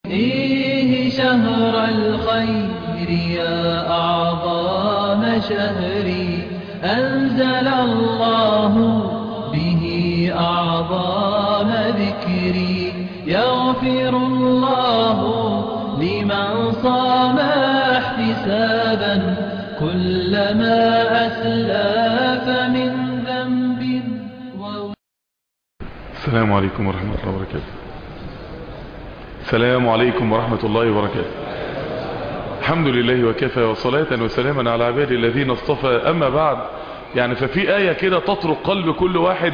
فيه شهر الخير يا أعظم شهري أنزل الله به أعظم ذكري يغفر الله لمن صام احتسابا كلما أسلف من ذنب و... السلام عليكم ورحمة الله وبركاته السلام عليكم ورحمة الله وبركاته الحمد لله وكفى وصلاة وسلاما على عباد الذين اصطفى أما بعد يعني ففي آية كده تطرق قلب كل واحد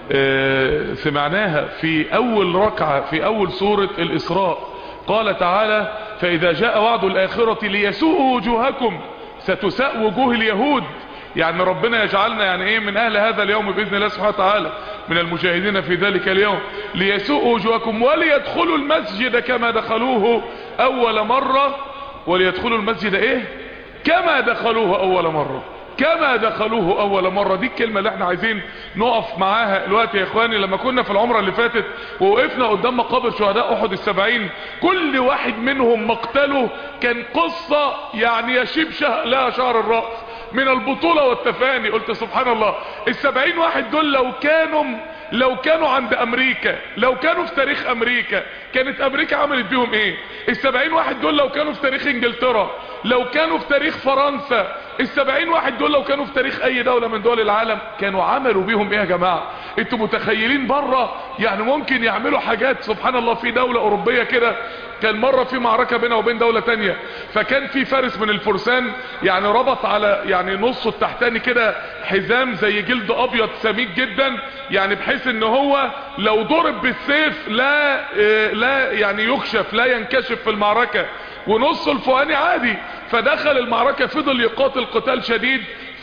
آه، سمعناها في أول ركعة في أول سورة الإسراء قال تعالى فإذا جاء وعد الآخرة ليسوء وجوهكم ستساء وجوه اليهود يعني ربنا يجعلنا يعني ايه من اهل هذا اليوم باذن الله سبحانه وتعالى من المجاهدين في ذلك اليوم ليسوء وجوهكم وليدخلوا المسجد كما دخلوه اول مرة وليدخلوا المسجد ايه كما دخلوه اول مرة كما دخلوه اول مرة دي الكلمة اللي احنا عايزين نقف معاها الوقت يا اخواني لما كنا في العمرة اللي فاتت ووقفنا قدام مقابر شهداء احد السبعين كل واحد منهم مقتله كان قصة يعني يشيب شه لها شهر الرأس من البطولة والتفاني قلت سبحان الله السبعين واحد دول لو كانوا لو كانوا عند امريكا لو كانوا في تاريخ امريكا كانت امريكا عملت بيهم ايه السبعين واحد دول لو كانوا في تاريخ انجلترا لو كانوا في تاريخ فرنسا السبعين واحد دول لو كانوا في تاريخ اي دولة من دول العالم كانوا عملوا بيهم ايه يا جماعة انتوا متخيلين بره يعني ممكن يعملوا حاجات سبحان الله في دولة اوروبية كده كان مرة في معركة بينها وبين دولة تانية فكان في فارس من الفرسان يعني ربط على يعني نصه التحتاني كده حزام زي جلد ابيض سميك جدا يعني بحيث ان هو لو ضرب بالسيف لا اه لا يعني يكشف لا ينكشف في المعركة ونص الفوقاني عادي فدخل المعركة فضل يقاتل قتال شديد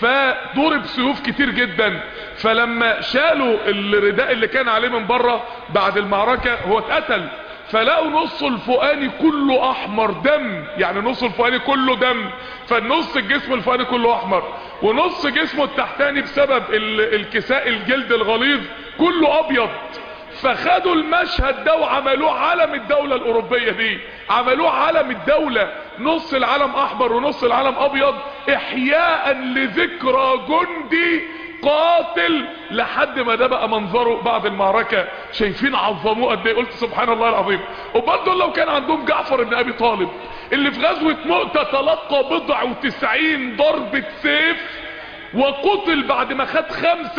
فضرب سيوف كتير جدا فلما شالوا الرداء اللي كان عليه من بره بعد المعركة هو اتقتل فلقوا نص الفوقاني كله احمر دم يعني نص الفوقاني كله دم فالنص الجسم الفوقاني كله احمر ونص جسمه التحتاني بسبب الكساء الجلد الغليظ كله ابيض فخدوا المشهد ده وعملوه علم الدولة الاوروبية دي عملوه علم الدولة نص العلم احمر ونص العلم ابيض احياء لذكرى جندي قاتل لحد ما ده بقى منظره بعد المعركة شايفين عظموه قد ايه قلت سبحان الله العظيم وبرضه لو كان عندهم جعفر بن ابي طالب اللي في غزوة مؤتة تلقى بضع وتسعين ضربة سيف وقتل بعد ما خد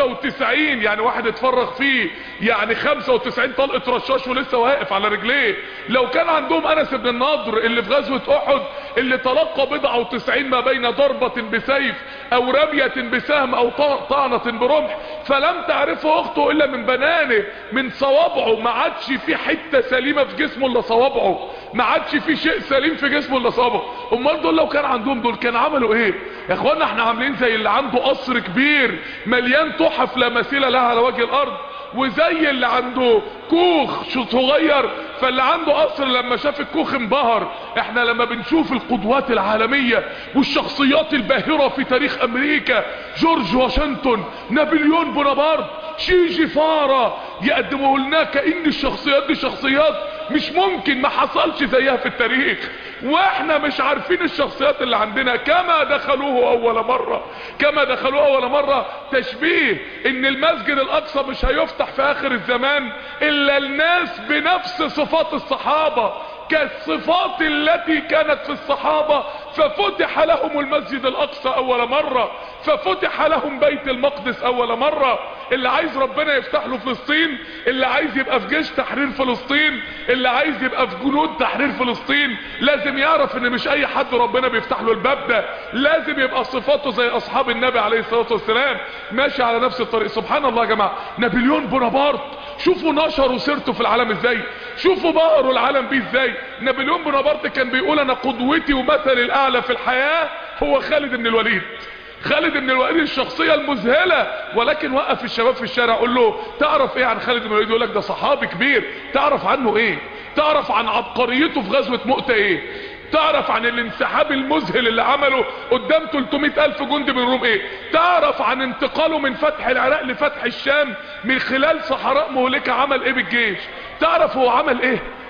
95 يعني واحد اتفرغ فيه يعني 95 طلقة رشاش ولسه واقف على رجليه لو كان عندهم انس بن النضر اللي في غزوة احد اللي تلقى بضعة وتسعين ما بين ضربة بسيف او رمية بسهم او طعنة برمح فلم تعرفه اخته الا من بنانه من صوابعه ما عادش في حتة سليمة في جسمه الا صوابعه ما عادش في شيء سليم في جسمه الا صوابعه امال دول لو كان عندهم دول كان عملوا ايه يا اخوانا احنا عاملين زي اللي عنده قصر كبير مليان تحف لا مثيل لها على وجه الارض وزي اللي عنده كوخ صغير فاللي عنده قصر لما شاف الكوخ انبهر احنا لما بنشوف القدوات العالمية والشخصيات الباهرة في تاريخ امريكا جورج واشنطن نابليون بونابرت شي جيفارا يقدموا لنا كأن الشخصيات دي شخصيات مش ممكن ما حصلش زيها في التاريخ واحنا مش عارفين الشخصيات اللي عندنا كما دخلوه اول مرة كما دخلوه اول مرة تشبيه ان المسجد الاقصى مش هيفتح في اخر الزمان الا الناس بنفس صفات الصحابة كالصفات التي كانت في الصحابة ففتح لهم المسجد الاقصى اول مرة ففتح لهم بيت المقدس اول مرة اللي عايز ربنا يفتح له فلسطين اللي عايز يبقى في جيش تحرير فلسطين اللي عايز يبقى في جنود تحرير فلسطين لازم يعرف ان مش اي حد ربنا بيفتح له الباب ده لازم يبقى صفاته زي اصحاب النبي عليه الصلاة والسلام ماشي على نفس الطريق سبحان الله يا جماعة نابليون بونابرت شوفوا نشروا سيرته في العالم ازاي شوفوا بهروا العالم بيه ازاي نابليون بونابرت كان بيقول انا قدوتي ومثلي الاعلى في الحياة هو خالد بن الوليد خالد بن الوليد الشخصية المذهلة ولكن وقف الشباب في الشارع قول له تعرف ايه عن خالد بن الوليد يقول لك ده صحابي كبير تعرف عنه ايه تعرف عن عبقريته في غزوة مؤتة ايه تعرف عن الانسحاب المذهل اللي عمله قدام 300 الف جندي من الروم ايه تعرف عن انتقاله من فتح العراق لفتح الشام من خلال صحراء مهلكة عمل ايه بالجيش تعرف هو عمل ايه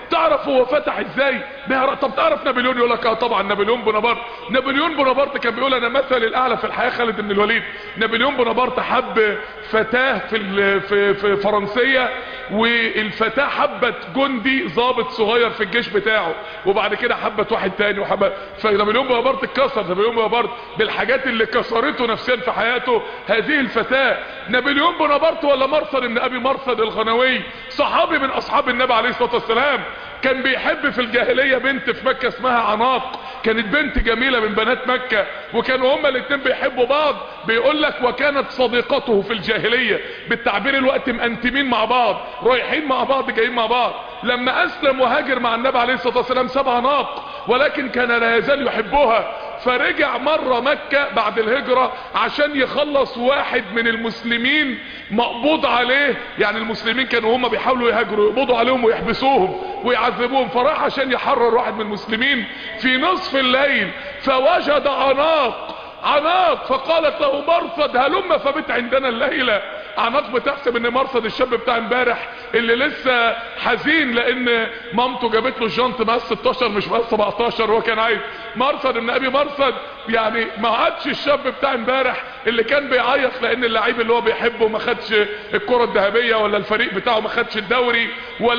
تعرف هو فتح ازاي طب تعرف نابليون يقول لك اه طبعا نابليون بونابرت نابليون بونابرت كان بيقول انا مثل الاعلى في الحياه خالد بن الوليد نابليون بونابرت حب فتاه في في, في فرنسيه والفتاه حبت جندي ضابط صغير في الجيش بتاعه وبعد كده حبت واحد تاني وحبت فنابليون بونابرت اتكسر نابليون بونابرت بالحاجات اللي كسرته نفسيا في حياته هذه الفتاه نابليون بونابرت ولا مرصد ابن ابي مرصد الغنوي صحابي من اصحاب النبي عليه الصلاه والسلام كان بيحب في الجاهلية بنت في مكة اسمها عناق كانت بنت جميلة من بنات مكة وكانوا هما الاتنين بيحبوا بعض بيقول لك وكانت صديقته في الجاهلية بالتعبير الوقت مأنتمين مع بعض رايحين مع بعض جايين مع بعض لما اسلم وهاجر مع النبي عليه الصلاة والسلام ساب عناق ولكن كان لا يزال يحبها فرجع مرة مكة بعد الهجرة عشان يخلص واحد من المسلمين مقبوض عليه يعني المسلمين كانوا هم بيحاولوا يهاجروا يقبضوا عليهم ويحبسوهم ويعذبوهم فراح عشان يحرر واحد من المسلمين في نصف الليل فوجد عناق عناق فقالت له مرصد هلم فبت عندنا الليلة عناق بتحسب ان مرصد الشاب بتاع امبارح اللي لسه حزين لان مامته جابت له الجنط مقاس 16 مش مقاس 17 هو كان عايز مرصد ابن ابي مرصد يعني ما عادش الشاب بتاع امبارح اللي كان بيعيط لان اللعيب اللي هو بيحبه ما خدش الكره الذهبيه ولا الفريق بتاعه ما خدش الدوري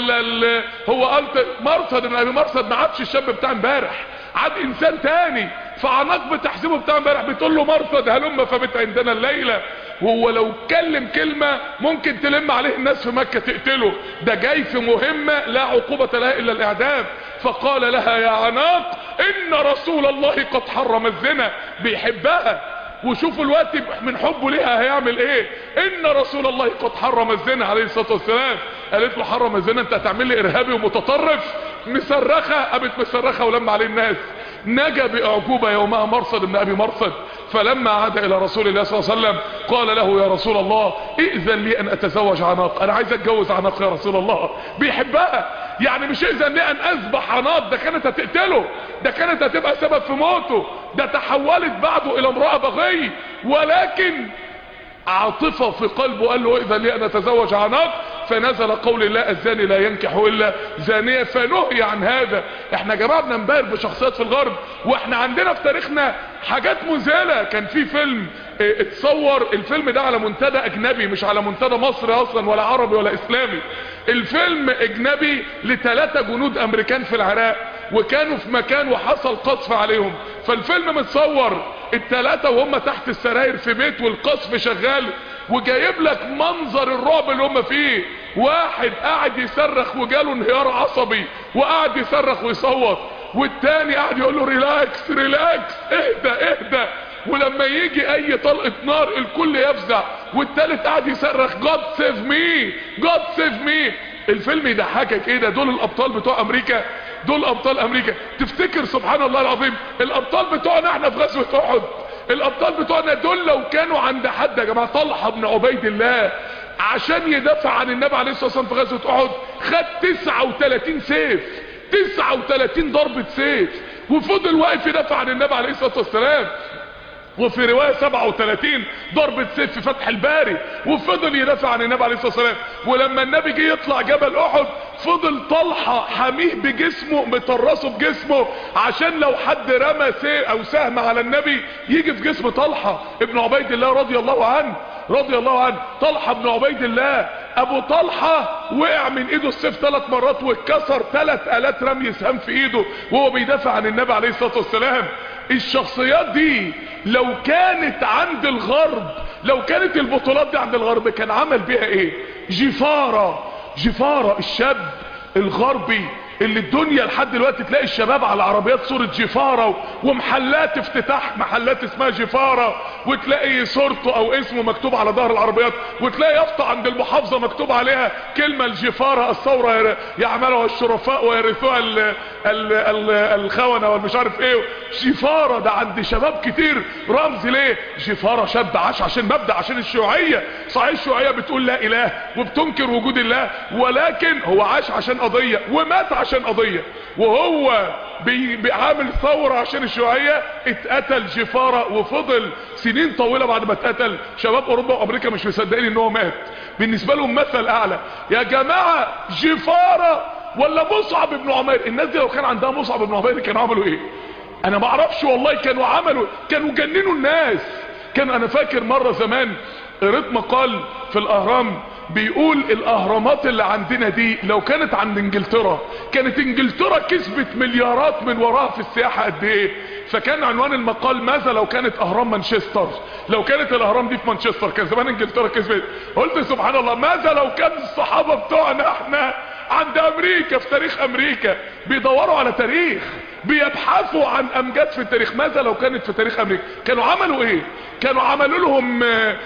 ولا هو قال مرصد ابن ابي مرصد ما عادش الشاب بتاع امبارح عاد انسان تاني فعناق بتحسبه بتاع امبارح بتقول له مرصد هلم فبت عندنا الليله وهو لو اتكلم كلمة ممكن تلم عليه الناس في مكة تقتله ده جاي في مهمة لا عقوبة لها الا الاعدام فقال لها يا عناق ان رسول الله قد حرم الزنا بيحبها وشوفوا الوقت من حبه ليها هيعمل ايه ان رسول الله قد حرم الزنا عليه الصلاة والسلام قالت له حرم الزنا انت هتعمل لي ارهابي ومتطرف مصرخة قامت مصرخة ولما عليه الناس نجا باعجوبة يومها مرصد ابن ابي مرصد فلما عاد الى رسول الله صلى الله عليه وسلم قال له يا رسول الله ائذن لي ان اتزوج عناق انا عايز اتجوز عناق يا رسول الله بيحبها يعني مش ائذن لي ان اذبح عناق ده كانت هتقتله ده كانت هتبقى سبب في موته ده تحولت بعده الى امرأة بغي ولكن عاطفة في قلبه قال له ائذن لي ان اتزوج عناق فنزل قول الله الزاني لا ينكح الا زانية فنهي عن هذا احنا جماعة بننبهر بشخصيات في الغرب واحنا عندنا في تاريخنا حاجات مذهله كان في فيلم اه اتصور الفيلم ده على منتدى اجنبي مش على منتدى مصري اصلا ولا عربي ولا اسلامي الفيلم اجنبي لثلاثة جنود امريكان في العراق وكانوا في مكان وحصل قصف عليهم فالفيلم متصور الثلاثة وهم تحت السراير في بيت والقصف شغال وجايب لك منظر الرعب اللي هم فيه واحد قاعد يصرخ وجاله انهيار عصبي وقاعد يصرخ ويصوت والتاني قاعد يقول له ريلاكس ريلاكس اهدى اهدى ولما يجي اي طلقة نار الكل يفزع والتالت قاعد يصرخ جاد سيف مي جاد سيف مي الفيلم يضحكك ايه ده دول الابطال بتوع امريكا دول ابطال امريكا تفتكر سبحان الله العظيم الابطال بتوعنا احنا في غزوة احد الابطال بتوعنا دول لو كانوا عند حد يا جماعه طلحه بن عبيد الله عشان يدافع عن النبي عليه الصلاه والسلام في غزوه احد خد 39 سيف 39 ضربه سيف وفضل واقف يدافع عن النبي عليه الصلاه والسلام وفي رواية 37 ضربة سيف في فتح الباري وفضل يدافع عن النبي عليه الصلاة والسلام ولما النبي جه يطلع جبل احد فضل طلحة حميه بجسمه مطرسه بجسمه عشان لو حد رمى سيف او سهم على النبي يجي في جسم طلحة ابن عبيد الله رضي الله عنه رضي الله عنه طلحة بن عبيد الله ابو طلحة وقع من ايده السيف ثلاث مرات واتكسر ثلاث الات رمي سهام في ايده وهو بيدافع عن النبي عليه الصلاة والسلام الشخصيات دي لو كانت عند الغرب لو كانت البطولات دي عند الغرب كان عمل بيها ايه جفارة جفارة الشاب الغربي اللي الدنيا لحد دلوقتي تلاقي الشباب على عربيات صورة جفارة ومحلات افتتاح محلات اسمها جفارة وتلاقي صورته او اسمه مكتوب على ظهر العربيات وتلاقي يافطة عند المحافظة مكتوب عليها كلمة الجفارة الثورة يعملها الشرفاء ويرثوها ال ال ال الخونة والمش عارف ايه جفارة ده عند شباب كتير رمز ليه جفارة شاب عاش عشان مبدأ عشان الشيوعية صحيح الشيوعية بتقول لا اله وبتنكر وجود الله ولكن هو عاش عشان قضية ومات عشان قضية وهو بيعامل ثورة عشان الشيوعية اتقتل جفارة وفضل سنين طويلة بعد ما اتقتل شباب اوروبا وامريكا مش مصدقين ان هو مات بالنسبة لهم مثل اعلى يا جماعة جفارة ولا مصعب بن عمير الناس دي لو كان عندها مصعب بن عمير كانوا عملوا ايه انا ما اعرفش والله كانوا عملوا كانوا جننوا الناس كان انا فاكر مرة زمان قريت مقال في الاهرام بيقول الاهرامات اللي عندنا دي لو كانت عند انجلترا كانت انجلترا كسبت مليارات من وراها في السياحة قد ايه فكان عنوان المقال ماذا لو كانت اهرام مانشستر لو كانت الاهرام دي في مانشستر كان زمان انجلترا كسبت قلت سبحان الله ماذا لو كان الصحابة بتوعنا احنا عند امريكا في تاريخ امريكا بيدوروا على تاريخ بيبحثوا عن امجاد في التاريخ ماذا لو كانت في تاريخ امريكا كانوا عملوا ايه كانوا عملوا لهم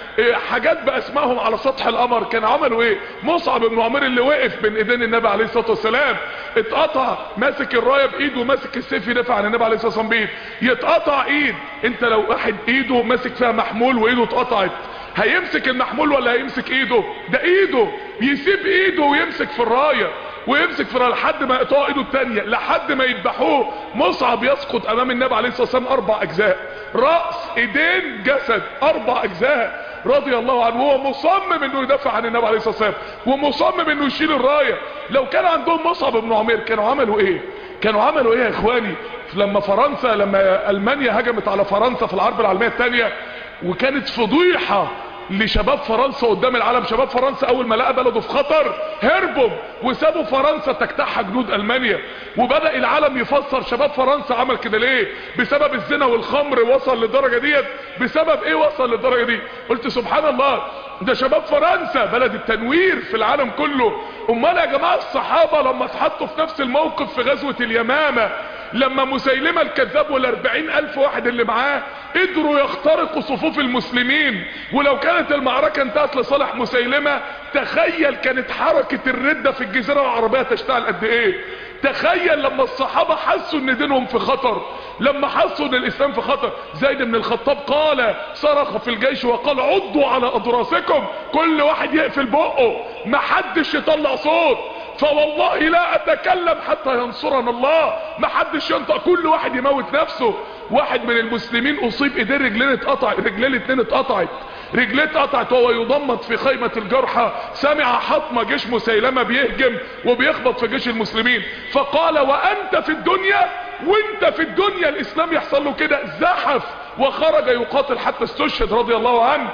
حاجات باسمائهم على سطح القمر كانوا عملوا ايه مصعب بن عمير اللي وقف بين ايدين النبي عليه الصلاه والسلام اتقطع ماسك الرايه بايده وماسك السيف يدافع عن النبي عليه الصلاه والسلام بايد يتقطع ايد انت لو واحد ايده ماسك فيها محمول وايده اتقطعت هيمسك المحمول ولا هيمسك ايده ده ايده يسيب ايده ويمسك في الرايه ويمسك في لحد ما يقطع ايده التانية لحد ما يذبحوه مصعب يسقط امام النبي عليه الصلاه والسلام اربع اجزاء راس ايدين جسد اربع اجزاء رضي الله عنه وهو مصمم انه يدافع عن النبي عليه الصلاه والسلام ومصمم انه يشيل الرايه لو كان عندهم مصعب بن عمير كانوا عملوا ايه كانوا عملوا ايه يا اخواني لما فرنسا لما المانيا هجمت على فرنسا في الحرب العالميه الثانيه وكانت فضيحه لشباب فرنسا قدام العالم شباب فرنسا اول ما لقى بلده في خطر هربوا وسابوا فرنسا تجتاحها جنود المانيا وبدأ العالم يفسر شباب فرنسا عمل كده ليه بسبب الزنا والخمر وصل للدرجة ديت بسبب ايه وصل للدرجة دي قلت سبحان الله ده شباب فرنسا بلد التنوير في العالم كله امال يا جماعة الصحابة لما اتحطوا في نفس الموقف في غزوة اليمامة لما مسيلمة الكذاب والاربعين الف واحد اللي معاه قدروا يخترقوا صفوف المسلمين ولو كانت المعركة انتهت لصالح مسيلمة تخيل كانت حركة الردة في الجزيرة العربية تشتغل قد ايه تخيل لما الصحابة حسوا ان دينهم في خطر لما حسوا ان الاسلام في خطر زيد بن الخطاب قال صرخ في الجيش وقال عضوا على اضراسكم كل واحد يقفل بقه محدش يطلع صوت فوالله لا اتكلم حتى ينصرنا الله محدش ينطق كل واحد يموت نفسه واحد من المسلمين اصيب ايديه رجلين اتقطع رجليه الاتنين اتقطعت رجليه اتقطعت وهو يضمد في خيمة الجرحى سمع حطمة جيش مسيلمة بيهجم وبيخبط في جيش المسلمين فقال وانت في الدنيا وانت في الدنيا الاسلام يحصل له كده زحف وخرج يقاتل حتى استشهد رضي الله عنه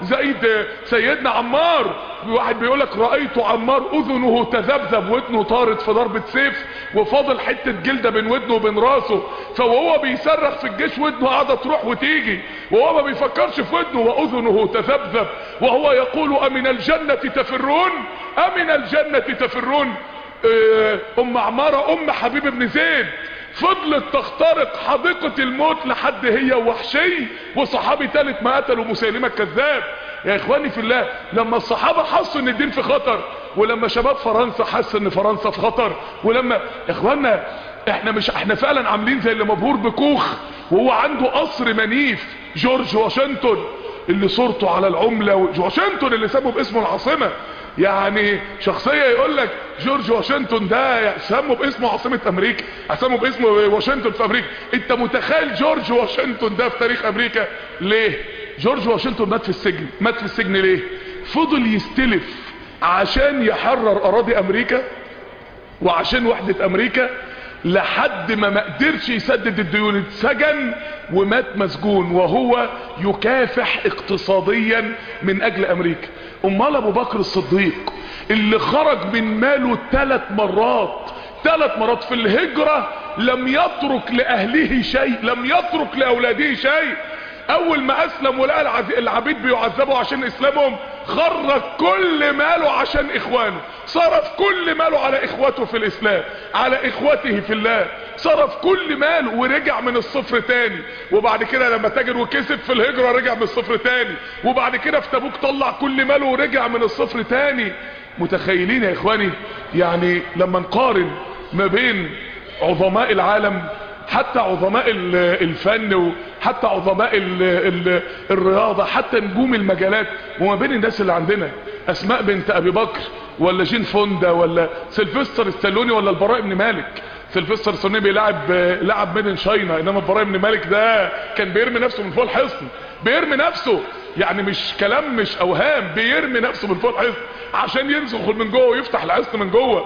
زيد سيدنا عمار واحد بيقولك رأيت عمار اذنه تذبذب ودنه طارت في ضربة سيف وفاضل حتة جلدة بين ودنه وبين راسه فوهو بيصرخ في الجيش ودنه قاعدة تروح وتيجي وهو ما بيفكرش في ودنه واذنه تذبذب وهو يقول امن الجنة تفرون امن الجنة تفرون ام عمارة ام حبيب بن زيد فضلت تخترق حديقة الموت لحد هي وحشي وصحابي ثالث ما قتلوا مسيلمة الكذاب يا اخواني في الله لما الصحابة حسوا ان الدين في خطر ولما شباب فرنسا حس ان فرنسا في خطر ولما يا اخوانا احنا مش احنا فعلا عاملين زي اللي مبهور بكوخ وهو عنده قصر منيف جورج واشنطن اللي صورته على العملة واشنطن اللي سموا باسمه العاصمة يعني شخصية يقول لك جورج واشنطن ده سموا باسمه عاصمة امريكا سموا باسمه واشنطن في امريكا انت متخيل جورج واشنطن ده في تاريخ امريكا ليه جورج واشنطن مات في السجن مات في السجن ليه فضل يستلف عشان يحرر اراضي امريكا وعشان وحدة امريكا لحد ما ما قدرش يسدد الديون اتسجن ومات مسجون وهو يكافح اقتصاديا من اجل امريكا امال ابو بكر الصديق اللي خرج من ماله ثلاث مرات ثلاث مرات في الهجرة لم يترك لاهله شيء لم يترك لاولاده شيء اول ما اسلم ولقى العبيد بيعذبوا عشان اسلامهم خرج كل ماله عشان اخوانه صرف كل ماله على اخوته في الاسلام على اخوته في الله صرف كل ماله ورجع من الصفر تاني وبعد كده لما تاجر وكسب في الهجرة رجع من الصفر تاني وبعد كده في تبوك طلع كل ماله ورجع من الصفر تاني متخيلين يا اخواني يعني لما نقارن ما بين عظماء العالم حتى عظماء الفن وحتى عظماء ال ال الرياضة حتى نجوم المجالات وما بين الناس اللي عندنا اسماء بنت ابي بكر ولا جين فوندا ولا سيلفستر ستالوني ولا البراء بن مالك سيلفستر ستالوني بيلعب لعب ميدن شاينا انما البراء بن مالك ده كان بيرمي نفسه من فوق الحصن بيرمي نفسه يعني مش كلام مش اوهام بيرمي نفسه من فوق الحصن عشان يدخل من جوه ويفتح الحصن من جوه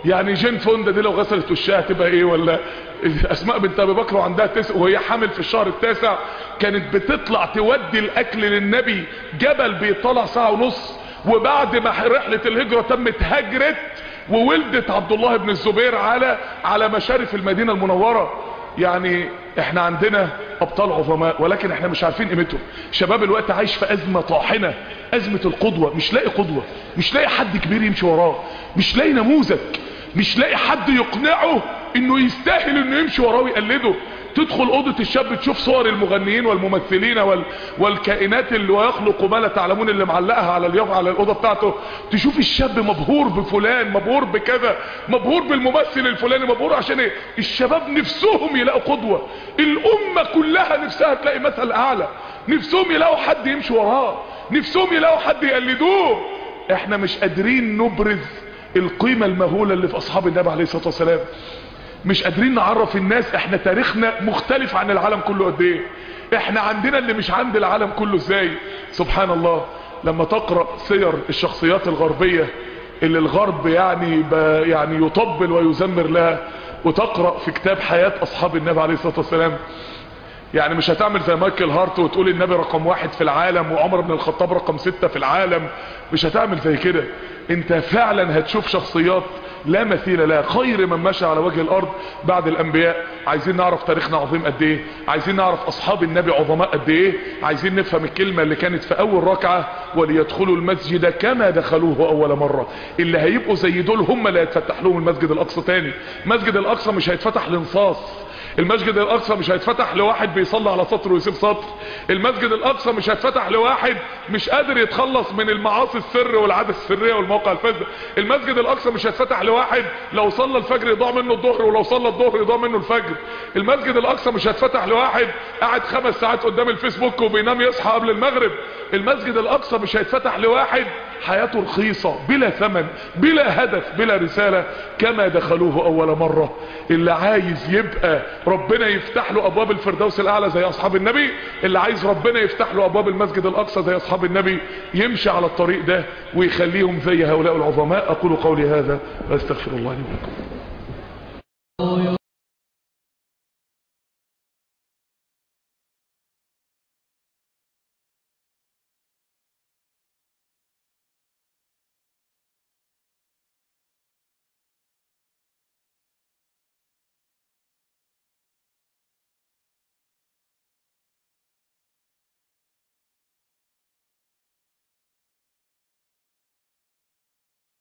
يعني جين فوندا دي لو غسلت وشها تبقى ايه ولا اسماء بنت ابي بكر وعندها تسع وهي حامل في الشهر التاسع كانت بتطلع تودي الاكل للنبي جبل بيطلع ساعة ونص وبعد ما رحلة الهجرة تمت هجرت وولدت عبد الله بن الزبير على على مشارف المدينة المنورة يعني احنا عندنا ابطال عظماء ولكن احنا مش عارفين قيمتهم شباب الوقت عايش في ازمة طاحنة ازمة القدوة مش لاقي قدوة مش لاقي حد كبير يمشي وراه مش لاقي نموذج مش لاقي حد يقنعه انه يستاهل انه يمشي وراه ويقلده تدخل اوضة الشاب تشوف صور المغنيين والممثلين وال... والكائنات اللي ويخلق ما لا تعلمون اللي معلقها على اليوم على الاوضه بتاعته تشوف الشاب مبهور بفلان مبهور بكذا مبهور بالممثل الفلاني مبهور عشان ايه الشباب نفسهم يلاقوا قدوه الامه كلها نفسها تلاقي مثل اعلى نفسهم يلاقوا حد يمشي وراه نفسهم يلاقوا حد يقلدوه احنا مش قادرين نبرز القيمه المهوله اللي في اصحاب النبي عليه الصلاه والسلام مش قادرين نعرف الناس احنا تاريخنا مختلف عن العالم كله قد ايه احنا عندنا اللي مش عند العالم كله ازاي سبحان الله لما تقرأ سير الشخصيات الغربية اللي الغرب يعني يعني يطبل ويزمر لها وتقرأ في كتاب حياة اصحاب النبي عليه الصلاة والسلام يعني مش هتعمل زي مايكل هارت وتقول النبي رقم واحد في العالم وعمر بن الخطاب رقم ستة في العالم مش هتعمل زي كده انت فعلا هتشوف شخصيات لا مثيل لها خير من مشى على وجه الارض بعد الانبياء عايزين نعرف تاريخنا عظيم قد ايه عايزين نعرف اصحاب النبي عظماء قد ايه عايزين نفهم الكلمة اللي كانت في اول ركعة وليدخلوا المسجد كما دخلوه اول مرة اللي هيبقوا زي دول هم اللي هيتفتح لهم المسجد الاقصى تاني مسجد الاقصى مش هيتفتح لنصاص المسجد الاقصى مش هيتفتح لواحد بيصلي على سطر ويسيب سطر المسجد الاقصى مش هيتفتح لواحد مش قادر يتخلص من المعاصي السر والعادة السرية والموقع الفاسد المسجد الاقصى مش هيتفتح لواحد لو صلى الفجر يضيع منه الظهر ولو صلى الظهر يضيع منه الفجر المسجد الاقصى مش هيتفتح لواحد قاعد خمس ساعات قدام الفيسبوك وبينام يصحى قبل المغرب المسجد الاقصى مش هيتفتح لواحد حياته رخيصة بلا ثمن بلا هدف بلا رسالة كما دخلوه اول مرة اللي عايز يبقى ربنا يفتح له ابواب الفردوس الاعلى زي اصحاب النبي اللي عايز ربنا يفتح له ابواب المسجد الاقصى زي اصحاب النبي يمشي على الطريق ده ويخليهم زي هؤلاء العظماء اقول قولي هذا واستغفر الله لي ولكم